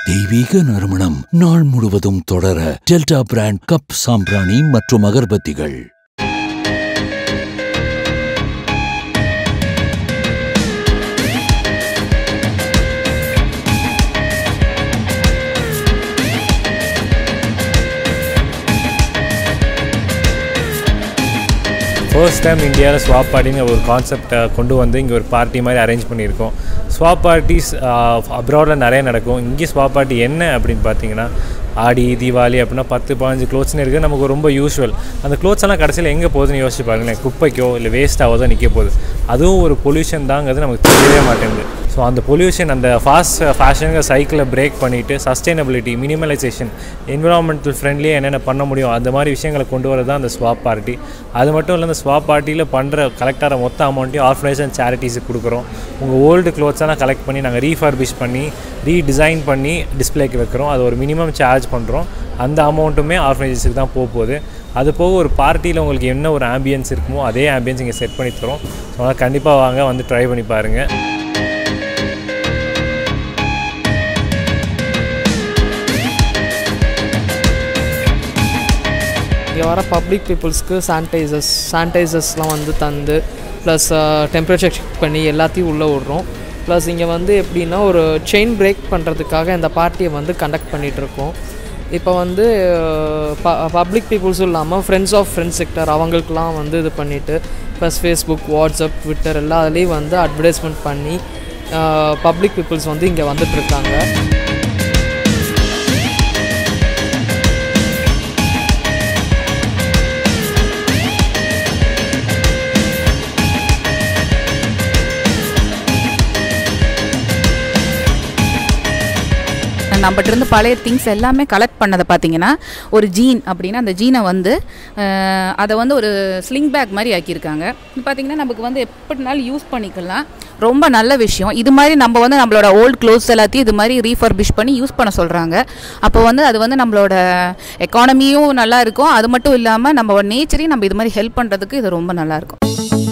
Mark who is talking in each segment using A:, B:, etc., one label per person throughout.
A: தெய்வீக நறுமணம் நாள் முழுவதும் தொடர டெல்டா பிராண்ட் கப் சாம்பிராணி மற்றும் அகர்பத்திகள்
B: ஃபர்ஸ்ட் டைம் இந்தியாவில் ஸ்வாப் பார்ட்டின்னு ஒரு கான்செப்டை கொண்டு வந்து இங்கே ஒரு பார்ட்டி மாதிரி அரேஞ்ச் பண்ணியிருக்கோம் ஸ்வாப் பார்ட்டிஸ் அப்ராடில் நிறைய நடக்கும் இங்கே ஸ்வாப் பார்ட்டி என்ன அப்படின்னு பார்த்தீங்கன்னா ஆடி தீபாவளி அப்படின்னா பத்து பதினஞ்சு க்ளோத்ஸ்னு இருக்குது நமக்கு ரொம்ப யூஸ்வல் அந்த க்ளோத்ஸ் எல்லாம் கடைசியில் எங்கே போகுதுன்னு யோசிச்சு பாருங்களேன் குப்பைக்கோ இல்லை வேஸ்ட்டாவோ தான் நிற்க போகுது அதுவும் ஒரு பொல்யூஷன் தாங்கிறது நமக்கு தெரியவே மாட்டேங்குது ஸோ அந்த பொல்யூஷன் அந்த ஃபாஸ்ட் ஃபேஷனுங்கிற சைக்கிளை பிரேக் பண்ணிவிட்டு சஸ்டைனபிலிட்டி மினிமலைசேஷன் என்விரான்மெண்டல் ஃப்ரெண்ட்லியாக என்னென்ன பண்ண முடியும் அந்த மாதிரி விஷயங்களை கொண்டு வரது தான் அந்த ஸ்வாப் பார்ட்டி அது மட்டும் இல்லை அந்த ஸ்வாப் பார்ட்டியில் பண்ணுற கலெக்டார மொத்த அமௌண்ட்டையும் ஆர்ஃபனைசேஷன் சேரிட்டிஸுக்கு கொடுக்குறோம் உங்கள் ஓல்டு க்ளோத்ஸ் எல்லாம் கலெக்ட் பண்ணி நாங்கள் ரீஃபர்பிஷ் பண்ணி ரீடிசைன் பண்ணி டிஸ்பிளேக்கு வைக்கிறோம் அது ஒரு மினிமம் சார்ஜ் பண்ணுறோம் அந்த அமௌண்ட்டுமே ஆர்ஃபனைசேஷனுக்கு தான் போக போகுது அது போக ஒரு பார்ட்டியில் உங்களுக்கு என்ன ஒரு ஆம்பியன்ஸ் இருக்குமோ அதே ஆம்பியன்ஸ் இங்கே செட் பண்ணி தரோம் ஸோ அதனால் கண்டிப்பாக வாங்க வந்து ட்ரை பண்ணி பாருங்கள்
C: இங்கே வர பப்ளிக் பீப்புள்ஸ்க்கு சானிடைசர்ஸ் சானிடைசர்ஸ்லாம் வந்து தந்து ப்ளஸ் டெம்பரேச்சர் செக் பண்ணி எல்லாத்தையும் உள்ளே விட்றோம் ப்ளஸ் இங்கே வந்து எப்படின்னா ஒரு செயின் பிரேக் பண்ணுறதுக்காக இந்த பார்ட்டியை வந்து கண்டக்ட் பண்ணிகிட்ருக்கோம் இப்போ வந்து ப பப்ளிக் பீப்புள்ஸும் இல்லாமல் ஃப்ரெண்ட்ஸ் ஆஃப் ஃப்ரெண்ட்ஸ் செக்டர் அவங்களுக்குலாம் வந்து இது பண்ணிவிட்டு ப்ளஸ் ஃபேஸ்புக் வாட்ஸ்அப் ட்விட்டர் எல்லா அதுலேயும் வந்து அட்வர்டைஸ்மெண்ட் பண்ணி பப்ளிக் பீப்புள்ஸ் வந்து இங்கே வந்துட்டுருக்காங்க
D: நம்மகிட்ட இருந்து பழைய திங்ஸ் எல்லாமே கலெக்ட் பண்ணதை பார்த்தீங்கன்னா ஒரு ஜீன் அப்படின்னா அந்த ஜீனை வந்து அஹ், அதை வந்து ஒரு ஸ்லிங் பேக் மாதிரி ஆக்கியிருக்காங்க இது பார்த்தீங்கன்னா நமக்கு வந்து எப்படினாலும் யூஸ் பண்ணிக்கலாம் ரொம்ப நல்ல விஷயம் இது மாதிரி நம்ம வந்து நம்மளோட ஓல்ட் க்ளோத்ஸ் எல்லாத்தையும் இது மாதிரி ரீஃபர்பிஷ் பண்ணி யூஸ் பண்ண சொல்கிறாங்க அப்போ வந்து அது வந்து நம்மளோட எக்கானமியும் நல்லா இருக்கும் அது மட்டும் இல்லாமல் நம்ம நேச்சரையும் நம்ம இது மாதிரி ஹெல்ப் பண்ணுறதுக்கு இது ரொம்ப நல்லா இருக்கும்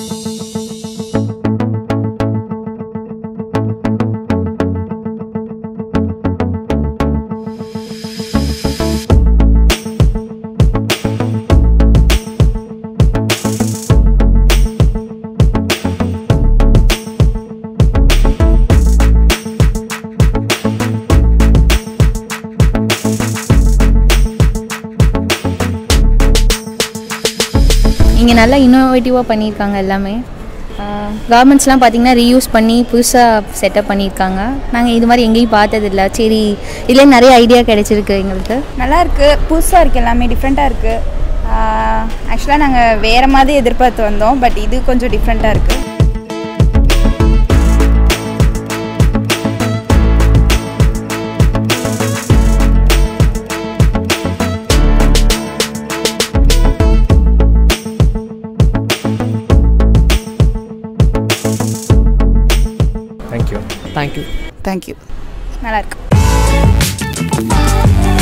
E: இங்கே நல்லா இன்னோவேட்டிவாக பண்ணியிருக்காங்க எல்லாமே கார்மெண்ட்ஸ்லாம் பார்த்தீங்கன்னா ரீயூஸ் பண்ணி புதுசாக செட்டப் பண்ணியிருக்காங்க நாங்கள் இது மாதிரி எங்கேயும் பார்த்ததில்ல சரி இதில் நிறைய ஐடியா கிடைச்சிருக்கு எங்களுக்கு
F: நல்லா இருக்கு புதுசாக இருக்குது எல்லாமே டிஃப்ரெண்ட்டாக இருக்குது ஆக்சுவலாக நாங்கள் வேறு மாதிரி எதிர்பார்த்து வந்தோம் பட் இது கொஞ்சம் டிஃப்ரெண்ட்டாக இருக்குது
B: தேங்க்யூ
C: தேங்க்யூ
D: தேங்க்யூ
F: நல்லா இருக்கு